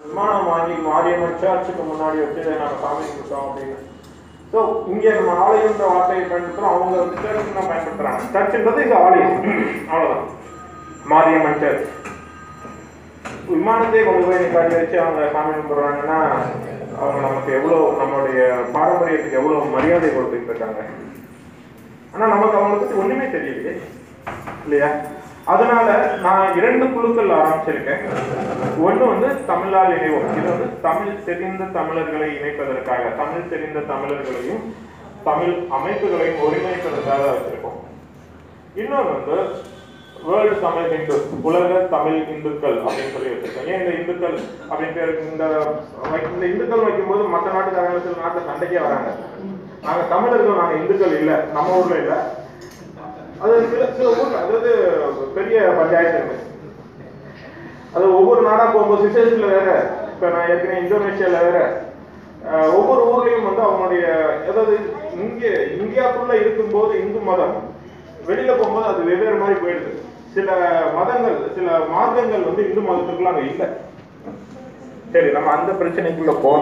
விமானம் வாங்கி மாரியம்மன் சர்ச்சுக்கு முன்னாடி வச்சு நாங்கள் சாமி கும்பிட்டோம் அப்படின்னு ஸோ இங்கே நம்ம ஆலயம்ன்ற வார்த்தையை பயன்படுத்துகிறோம் அவங்க வந்து சர்ச்சுக்கு தான் பயன்படுத்துகிறாங்க சர்ச்சுன்றது இது ஆலயம் அவ்வளோதான் மாரியம்மன் சர்ச் விமானத்தையே கொண்டு போய் நிப்பாட்டி வச்சு அவங்க சாமி கும்பிடுறாங்கன்னா அவங்க நமக்கு எவ்வளோ நம்மளுடைய பாரம்பரியத்துக்கு எவ்வளோ மரியாதை கொடுத்துட்டு இருக்காங்க ஆனா நமக்கு அவங்களை பத்தி ஒண்ணுமே தெரியலையே இல்லையா அதனால நான் இரண்டு குழுக்கள் ஆரம்பிச்சிருக்கேன் ஒண்ணு வந்து தமிழால் இணைவோம் இது வந்து தமிழ் தெரிந்த தமிழர்களை இணைப்பதற்காக தமிழ் தெரிந்த தமிழர்களையும் தமிழ் அமைப்புகளையும் ஒருங்கிணைப்பதற்காக வச்சிருக்கோம் இன்னொன்று வந்து வேர்ல்டு தமிழ் இந்து உலக தமிழ் இந்துக்கள் அப்படின்னு சொல்லி வச்சிருக்கோம் ஏன் இந்த இந்துக்கள் அப்படின்னு பேர் இந்த வை- இந்த இந்துக்கள் வைக்கும்போது மற்ற நாட்டுக்காரங்க சில நாட்டு சண்டைக்கே வராங்க நாங்க தமிழர்கள் நாங்க இந்துக்கள் இல்ல நம்ம ஊர்ல இல்ல அது சில சில ஊர்ல அதாவது பெரிய பஞ்சாயத்து இருக்கு அது ஒவ்வொரு நாடா போகும்போது சிசேஷன்ல வேற இப்ப நான் ஏற்கனவே இந்தோனேஷியால வேற அஹ், ஒவ்வொரு ஊர்லயும் வந்து அவங்களுடைய அதாவது இங்க இந்தியாக்குள்ள இருக்கும்போது இந்து மதம் வெளியில போகும்போது அது வெவ்வேறு மாதிரி போயிடுது சில மதங்கள் சில மார்க்கங்கள் வந்து இந்து மதத்துக்குள்ள அங்க இல்ல சரி நம்ம அந்த பிரச்சனைக்குள்ள போல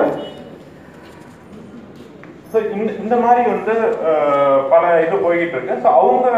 ஸோ இந்த இந்த மாதிரி வந்து அஹ், பல இது போய்கிட்டு இருக்கு ஸோ அவங்க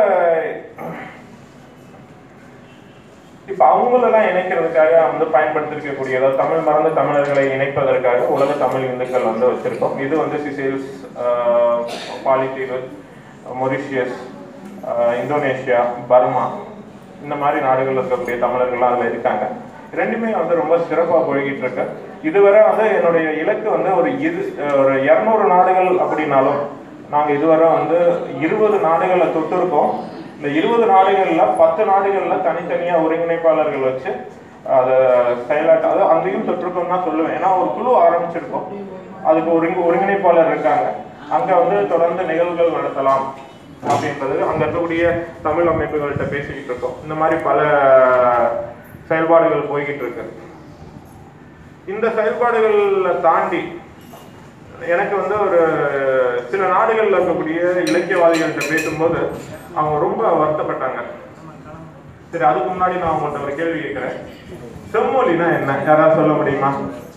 இப்ப அவங்களெல்லாம் இணைக்கிறதுக்காக வந்து பயன்படுத்திருக்கக்கூடிய அதாவது தமிழ் மறந்த தமிழர்களை இணைப்பதற்காக உலக தமிழ் இந்துக்கள் வந்து வச்சிருக்கோம் இது வந்து சிசேல்ஸ் பாலித்தீவு மொரிஷியஸ் ஆஹ் இந்தோனேஷியா பர்மா இந்த மாதிரி நாடுகள்ல இருக்கக்கூடிய தமிழர்கள்லாம் அதுல இருக்காங்க ரெண்டுமே வந்து ரொம்ப சிறப்பா போய்கிட்டு இருக்கு இதுவரை வந்து என்னுடைய இலக்கு வந்து ஒரு இரு ஒரு இருநூறு நாடுகள் அப்படின்னாலும் நாங்க இதுவரை வந்து இருபது நாடுகளை தொட்டிருக்கோம் இந்த இருபது நாடுகள்ல பத்து நாடுகள்ல தனித்தனியா ஒருங்கிணைப்பாளர்கள் வச்சு அதை செயலாக்க அது அங்கேயும் தொட்டிருக்கோம் தான் சொல்லுவேன் ஏன்னா ஒரு குழு ஆரம்பிச்சிருக்கோம் அதுக்கு ஒருங்கி ஒருங்கிணைப்பாளர் இருக்காங்க அங்க வந்து தொடர்ந்து நிகழ்வுகள் நடத்தலாம் அப்படின்றது அங்க இருக்கக்கூடிய தமிழ் அமைப்புகள்கிட்ட பேசிக்கிட்டு இருக்கோம் இந்த மாதிரி பல செயல்பாடுகள் போய்கிட்டு இருக்கு இந்த செயல்பாடுகளை தாண்டி எனக்கு வந்து ஒரு சில நாடுகள்ல இருக்கக்கூடிய இலக்கியவாதிகள்கிட்ட பேசும்போது அவங்க ரொம்ப வருத்தப்பட்டாங்க சரி அதுக்கு முன்னாடி நான் உங்கள்கிட்ட ஒரு கேள்வி கேட்கிறேன் செம்மொழினா என்ன யாராவது சொல்ல முடியுமா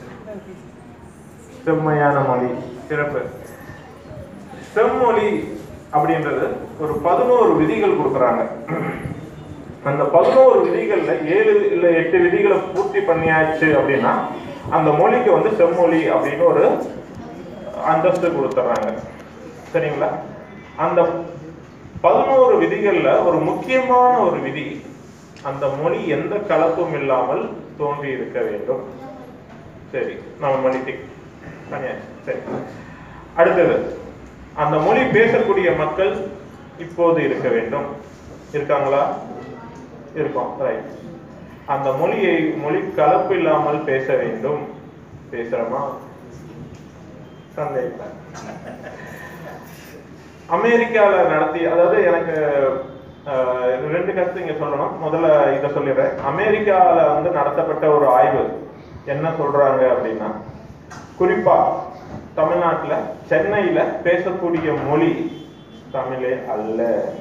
செம்மையான மொழி சிறப்பு செம்மொழி அப்படின்றது ஒரு பதினோரு விதிகள் கொடுக்குறாங்க அந்த பதினோரு விதிகள்ல ஏழு இல்ல எட்டு விதிகளை பூர்த்தி பண்ணியாச்சு அப்படின்னா அந்த மொழிக்கு வந்து செம்மொழி அப்படின்னு ஒரு அந்தஸ்து கொடுத்துட்றாங்க சரிங்களா அந்த பதினோரு விதிகள்ல ஒரு முக்கியமான ஒரு விதி அந்த மொழி எந்த கலப்பும் இல்லாமல் தோன்றி இருக்க வேண்டும் சரி நம்ம மன்னித்து பண்ணியாச்சு சரி அடுத்தது அந்த மொழி பேசக்கூடிய மக்கள் இப்போது இருக்க வேண்டும் இருக்காங்களா இருக்கோம் ரைட் அந்த மொழியை மொழி கலப்பு இல்லாமல் பேச வேண்டும் பேசுறோமா சந்தேகம் அமெரிக்கால நடத்தி அதாவது எனக்கு அஹ், ரெண்டு கருத்து இங்க சொல்லணும் முதல்ல இத சொல்லிடுறேன் அமெரிக்கால வந்து நடத்தப்பட்ட ஒரு ஆய்வு என்ன சொல்றாங்க அப்படின்னா குறிப்பா தமிழ்நாட்டுல சென்னையில பேசக்கூடிய மொழி தமிழே அல்ல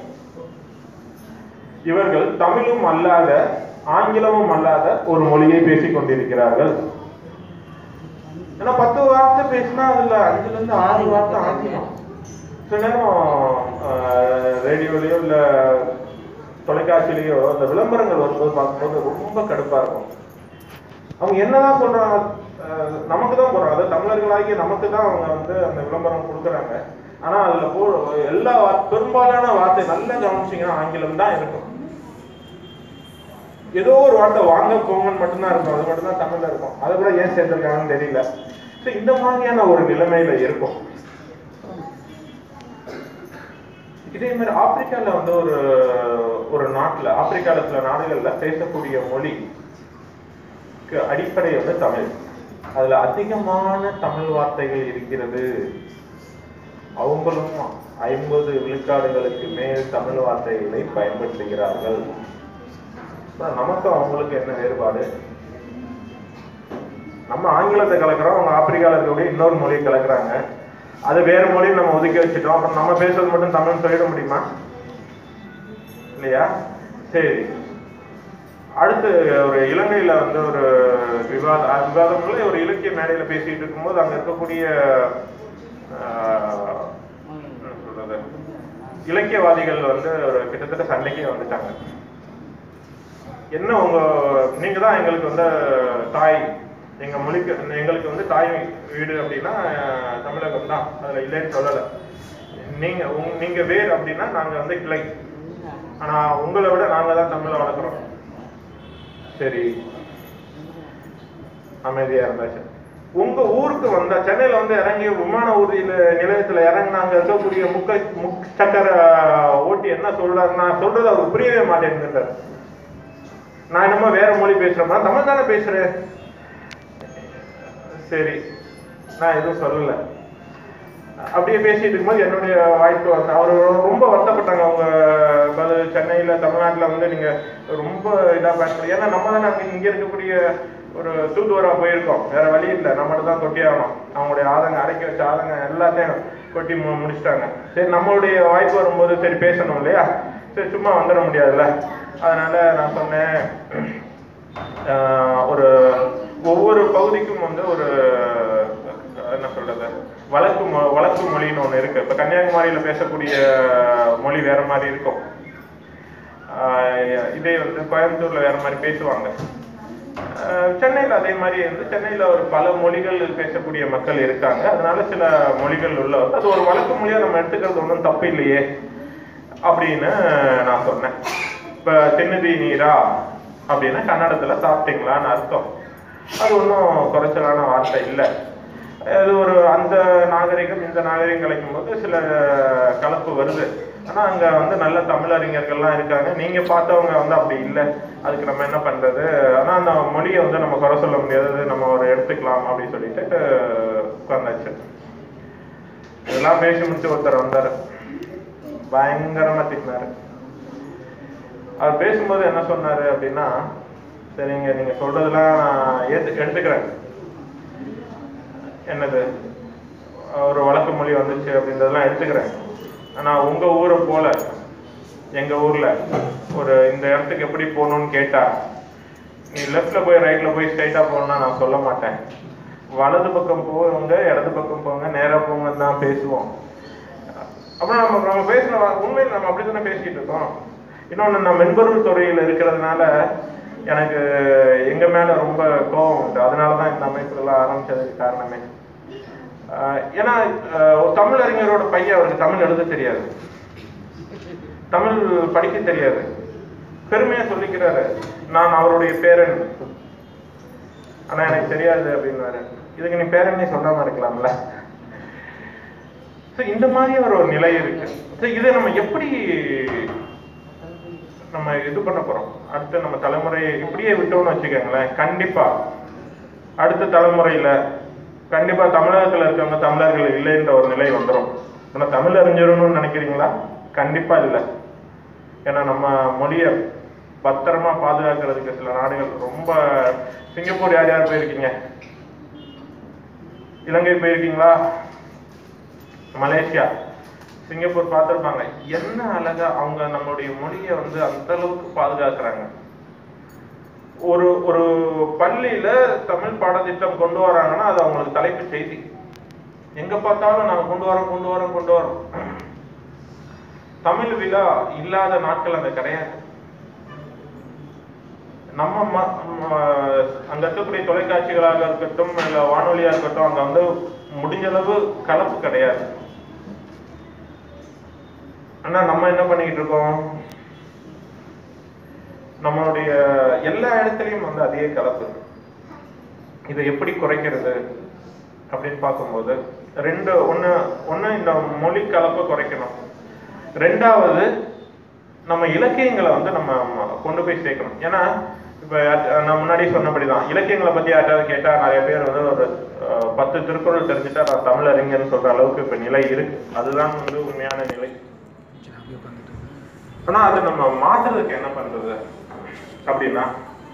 இவர்கள் தமிழும் அல்லாத ஆங்கிலமும் அல்லாத ஒரு மொழியை பேசிக் கொண்டிருக்கிறார்கள் ஏன்னா பத்து வார்த்தை பேசினா அதுல அஞ்சுல இருந்து ஆறு வார்த்தை ஆங்கிலம் சில நேரம் ரேடியோலயோ இல்ல தொலைக்காட்சியிலயோ அந்த விளம்பரங்கள் வரும்போது பார்க்கும்போது ரொம்ப கடுப்பா இருக்கும் அவங்க என்னதான் சொல்றாங்க அஹ், நமக்கு தான் போடுறாங்க அதாவது தமிழர்களாகிய நமக்கு தான் அவங்க வந்து அந்த விளம்பரம் கொடுக்குறாங்க ஆனா அதுல போ எல்லா வார்- பெரும்பாலான வார்த்தை நல்லா கவனிச்சீங்கன்னா ஆங்கிலம் தான் இருக்கும் ஏதோ ஒரு வார்த்தை வாங்க போங்கன்னு மட்டும்தான் இருக்கும் அது மட்டும்தான் தமிழ்ல இருக்கும் அதை கூட ஏன் சேர்த்திருக்காங்கன்னு தெரியல So, இந்த மாதிரியான ஒரு நிலைமையில இருக்கும் இதே மாதிரி ஆப்பிரிக்கால வந்து ஒரு ஒரு நாட்டுல ஆப்பிரிக்கால சில நாடுகள்ல பேசக்கூடிய மொழிக்கு அடிப்படை வந்து தமிழ் அதுல அதிகமான தமிழ் வார்த்தைகள் இருக்கிறது அவங்களும் ஐம்பது விழுக்காடுகளுக்கு மேல் தமிழ் வார்த்தைகளை பயன்படுத்துகிறார்கள் அப்புறம் நமக்கு அவங்களுக்கு என்ன வேறுபாடு நம்ம ஆங்கிலத்தை கலக்குறோம் அவங்க ஆப்பிரிக்கால இருக்கக்கூடிய இன்னொரு மொழியை கலக்குறாங்க அது வேற மொழியை நம்ம ஒதுக்கி வச்சுட்டோம் அப்புறம் நம்ம பேசுறது மட்டும் தமிழ் சொல்லிட முடியுமா இல்லையா சரி அடுத்து ஒரு இலங்கையில வந்து ஒரு விவாத அஹ் விவாதம்ல ஒரு இலக்கிய மேடையில பேசிட்டு இருக்கும்போது அங்க இருக்கக்கூடிய ஆஹ், என்ன சொல்றது இலக்கியவாதிகள் வந்து ஒரு கிட்டத்தட்ட சண்டைக்கே வந்துட்டாங்க என்ன உங்க நீங்க தான் எங்களுக்கு வந்து தாய் எங்க மொழிக்கு எங்களுக்கு வந்து தாய் வீடு அப்படின்னா அஹ், தமிழகம் தான் அதுல இல்லைன்னு சொல்லல நீங்க உங்க- நீங்க வேர் அப்படின்னா நாங்க வந்து கிளை ஆனா உங்களை விட நாங்க தான் தமிழை வளர்க்குறோம் சரி அமைதியா இருந்தாச்சு உங்க ஊருக்கு வந்தா சென்னையில வந்து இறங்கி விமான ஊர்தியில நிலையத்துல இறங்கினாங்க இருக்கக்கூடிய முக்க முச்சக்கர ஓட்டி என்ன சொல்றாரு நான் சொல்றது அவருக்கு புரியவே மாட்டேங்குது நான் என்னமோ வேற மொழி பேசுறேன் நான் தமிழ் தானே பேசுறேன் சரி நான் எதுவும் சொல்லல அப்படியே பேசிட்டு இருக்கும்போது என்னுடைய வாய்ப்பு வந்து அவர் ரொம்ப வருத்தப்பட்டாங்க அவங்க பதில் சென்னையில தமிழ்நாட்டுல வந்து நீங்க ரொம்ப இதா பேசணும் ஏன்னா நம்ம தானே அங்க இங்க இருக்கக்கூடிய ஒரு தூதுவரா போயிருக்கோம் வேற வழி இல்லை நம்மகிட்ட தான் கொட்டி ஆகணும் அவங்களுடைய ஆதங்க அடக்கி வச்ச ஆதங்க எல்லாத்தையும் கொட்டி மு முடிச்சிட்டாங்க சரி நம்மளுடைய வாய்ப்பு வரும்போது சரி பேசணும் இல்லையா சரி சும்மா வந்துட முடியாதுல்ல அதனால நான் சொன்னேன் ஆஹ் ஒரு ஒவ்வொரு பகுதிக்கும் வந்து ஒரு அஹ், என்ன சொல்றது வழக்கு மொ- வழக்கு மொழின்னு ஒண்ணு இருக்கு இப்ப கன்னியாகுமரியில பேசக்கூடிய மொழி வேற மாதிரி இருக்கும் ஆஹ், இதே வந்து கோயம்புத்தூர்ல வேற மாதிரி பேசுவாங்க ஆஹ், சென்னையில அதே மாதிரி வந்து சென்னையில ஒரு பல மொழிகள் பேசக்கூடிய மக்கள் இருக்காங்க அதனால சில மொழிகள் உள்ள அது ஒரு வழக்கு மொழியா நம்ம எடுத்துக்கிறது ஒன்றும் தப்பு இல்லையே அப்படின்னு நான் சொன்னேன் இப்ப தின்னுதி நீரா அப்படின்னா கன்னடத்துல சாப்பிட்டீங்களான்னு அர்த்தம் அது ஒன்றும் குறைச்சலான வார்த்தை இல்லை அது ஒரு அந்த நாகரிகம் இந்த நாகரிகம் கிடைக்கும் போது சில கலப்பு வருது ஆனா அங்க வந்து நல்ல தமிழறிஞர்கள்லாம் இருக்காங்க நீங்க பார்த்தவங்க வந்து அப்படி இல்லை அதுக்கு நம்ம என்ன பண்றது ஆனா அந்த மொழியை வந்து நம்ம குறை சொல்ல முடியாது நம்ம ஒரு எடுத்துக்கலாம் அப்படின்னு சொல்லிட்டு உட்காந்தாச்சு இதெல்லாம் பேசி முடிச்சு ஒருத்தர் வந்தாரு பயங்கரமா திட்டினாரு அவர் பேசும்போது என்ன சொன்னாரு அப்படின்னா சரிங்க நீங்க சொல்றதெல்லாம் நான் ஏத்து எடுத்துக்கிறேன் என்னது ஒரு வழக்கு மொழி வந்துச்சு அப்படின்றதெல்லாம் எடுத்துக்கிறேன் ஆனா உங்க ஊரை போல எங்க ஊர்ல ஒரு இந்த இடத்துக்கு எப்படி போகணும்னு கேட்டா நீ லெஃப்ட்ல போய் ரைட்ல போய் ஸ்ட்ரைட்டா போகணும்னா நான் சொல்ல மாட்டேன் வலது பக்கம் போங்க இடது பக்கம் போங்க நேரா போங்கன்னு தான் பேசுவோம் அப்புறம் நம்ம நம்ம பேசுன வா- உண்மையில நம்ம அப்படி தானே பேசிட்டு இருக்கோம் இன்னொன்னு நான் மென்பொருள் துறையில இருக்கிறதுனால எனக்கு எங்க மேல ரொம்ப கோபம் உண்டு அதனால தான் இந்த அமைப்புகள்லாம் ஆரம்பிச்சதுக்கு காரணமே ஆஹ் ஏன்னா ஆஹ் ஒரு தமிழ் அறிஞரோட பையன் அவருக்கு தமிழ் எழுத தெரியாது தமிழ் படிக்க தெரியாது பெருமையா சொல்லிக்கிறாரு நான் அவருடைய பேரன் ஆனா எனக்கு தெரியாது அப்படின்னாரு இதுக்கு நீ பேரனே சொல்லாம இருக்கலாம்ல So, இந்த மாதிரி ஒரு ஒரு நிலை இருக்கு So, இதை நம்ம எப்படி நம்ம இது பண்ண போறோம் அடுத்த நம்ம தலைமுறையை இப்படியே விட்டோம்னு வச்சுக்கோங்களேன் கண்டிப்பா அடுத்த தலைமுறையில கண்டிப்பா தமிழகத்துல இருக்கவங்க தமிழர்கள் இல்லைன்ற ஒரு நிலை வந்துடும் ஆனா தமிழ் அறிஞரணும்னு நினைக்கிறீங்களா கண்டிப்பா இல்லை ஏன்னா நம்ம மொழியை பத்திரமா பாதுகாக்கிறதுக்கு சில நாடுகள் ரொம்ப சிங்கப்பூர் யார் யார் போயிருக்கீங்க இலங்கை போயிருக்கீங்களா மலேசியா சிங்கப்பூர் பார்த்திருப்பாங்க என்ன அழகா அவங்க நம்மளுடைய மொழியை வந்து அந்த அளவுக்கு பாதுகாக்கிறாங்க ஒரு ஒரு பள்ளியில தமிழ் பாடத்திட்டம் கொண்டு வராங்கன்னா அது அவங்களுக்கு தலைப்பு செய்தி எங்க பார்த்தாலும் நாங்க கொண்டு வரோம் கொண்டு வரோம் கொண்டு வரோம் தமிழ் விழா இல்லாத நாட்கள் அங்க கிடையாது நம்ம ம- ம- அங்க இருக்கக்கூடிய தொலைக்காட்சிகளாக இருக்கட்டும் இல்ல வானொலியா இருக்கட்டும் அங்க வந்து முடிஞ்ச அளவு கலப்பு கிடையாது ஆனா நம்ம என்ன பண்ணிக்கிட்டு இருக்கோம் நம்மளுடைய எல்லா இடத்துலயும் வந்து அதே கலப்பு இதை எப்படி குறைக்கிறது அப்படின்னு பார்க்கும்போது ரெண்டு ஒண்ணு ஒண்ணு இந்த மொழி கலப்பை குறைக்கணும் ரெண்டாவது நம்ம இலக்கியங்களை வந்து நம்ம ம- கொண்டு போய் சேர்க்கணும் ஏன்னா இப்ப யார்ட்ட- நான் முன்னாடி சொன்னபடிதான் இலக்கியங்களை பத்தி யார்ட்டாவது கேட்டா நிறைய பேர் வந்து ஒரு அஹ், பத்து திருக்குறள் தெரிஞ்சுட்டா நான் தமிழ் அறிஞர்னு சொல்ற அளவுக்கு இப்ப நிலை இருக்கு அதுதான் வந்து உண்மையான நிலை ஆனா அதை நம்ம மாத்துறதுக்கு என்ன பண்றது அப்படின்னா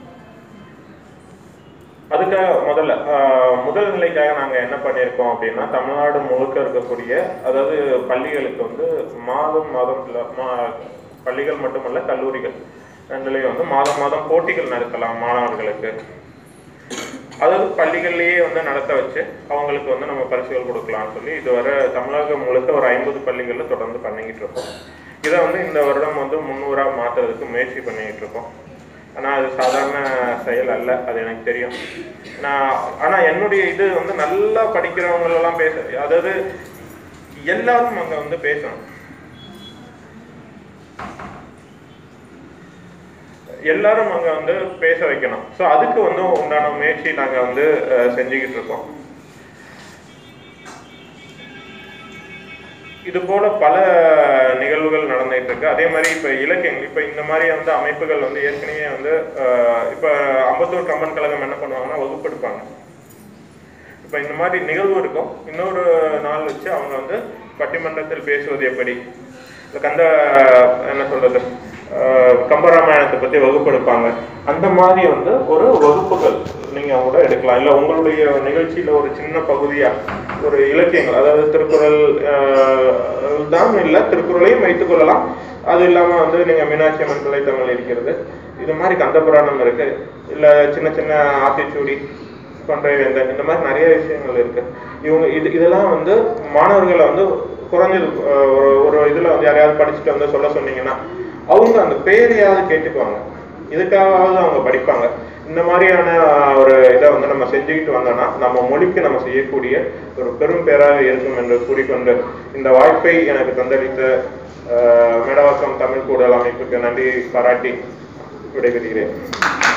அதுக்காக முதல்ல ஆஹ், முதல் நிலைக்காக நாங்க என்ன பண்ணியிருக்கோம் அப்படின்னா தமிழ்நாடு முழுக்க இருக்கக்கூடிய அதாவது பள்ளிகளுக்கு வந்து மாதம் மாதம் இல்ல, மா- பள்ளிகள் மட்டுமல்ல கல்லூரிகள் ரெண்டுலேயும் வந்து மாதம் மாதம் போட்டிகள் நடத்தலாம் மாணவர்களுக்கு அதாவது பள்ளிகள்லேயே வந்து நடத்த வச்சு அவங்களுக்கு வந்து நம்ம பரிசுகள் கொடுக்கலாம்னு சொல்லி இதுவரை தமிழகம் முழுக்க ஒரு ஐம்பது பள்ளிகளில் தொடர்ந்து பண்ணிக்கிட்டு இருக்கோம் இதை வந்து இந்த வருடம் வந்து முந்நூறாக மாற்றுறதுக்கு முயற்சி பண்ணிக்கிட்டு இருக்கோம் ஆனால் அது சாதாரண செயல் அல்ல அது எனக்கு தெரியும் நான் ஆனால் என்னுடைய இது வந்து நல்லா படிக்கிறவங்களெல்லாம் பேச அதாவது எல்லாரும் அங்கே வந்து பேசணும் எல்லாரும் அங்க வந்து பேச வைக்கணும் ஸோ அதுக்கு வந்து உண்டான முயற்சி நாங்க வந்து அஹ், செஞ்சுக்கிட்டு இருக்கோம் இது போல பல நிகழ்வுகள் நடந்துட்டு இருக்கு அதே மாதிரி இப்ப இலக்கியம் இப்ப இந்த மாதிரி வந்து அமைப்புகள் வந்து ஏற்கனவே வந்து அஹ், இப்ப அம்பத்தூர் கம்பன் கழகம் என்ன பண்ணுவாங்கன்னா வகுப்பெடுப்பாங்க இப்ப இந்த மாதிரி நிகழ்வு இருக்கும் இன்னொரு நாள் வச்சு அவங்க வந்து பட்டிமன்றத்தில் பேசுவது எப்படி இந்த கந்த என்ன சொல்றது அஹ், கம்பராமாயணத்தை பத்தி வகுப்பெடுப்பாங்க அந்த மாதிரி வந்து ஒரு வகுப்புகள் நீங்க கூட எடுக்கலாம் இல்ல உங்களுடைய நிகழ்ச்சியில ஒரு சின்ன பகுதியா ஒரு இலக்கியங்கள் அதாவது திருக்குறள் அஹ், தான் இல்ல திருக்குறளையும் வைத்துக் கொள்ளலாம் அது இல்லாம வந்து நீங்க மீனாட்சி அம்மன் பிள்ளை தமிழ் இருக்கிறது இது மாதிரி கந்த புராணம் இருக்கு இல்ல சின்ன சின்ன ஆத்திச்சூடி கொன்றை வேந்தன் இந்த மாதிரி நிறைய விஷயங்கள் இருக்கு இவங்க இது இதெல்லாம் வந்து மாணவர்களை வந்து குறைஞ்சது அஹ், ஒரு ஒரு இதுல வந்து யாரையாவது படிச்சுட்டு வந்து சொல்ல சொன்னீங்கன்னா அவங்க அந்த பேரையாவது கேட்டுக்குவாங்க இதுக்காகவாவது அவங்க படிப்பாங்க இந்த மாதிரியான அஹ், ஒரு இதை வந்து நம்ம செஞ்சுக்கிட்டு வந்தோம்னா நம்ம மொழிக்கு நம்ம செய்யக்கூடிய ஒரு பெரும் பேராக இருக்கும் என்று கூறிக்கொண்டு இந்த வாய்ப்பை எனக்கு தந்தளித்த அஹ், மேடவாக்கம் தமிழ் கூடல் அமைப்புக்கு நன்றி பாராட்டி விடைபெறுகிறேன்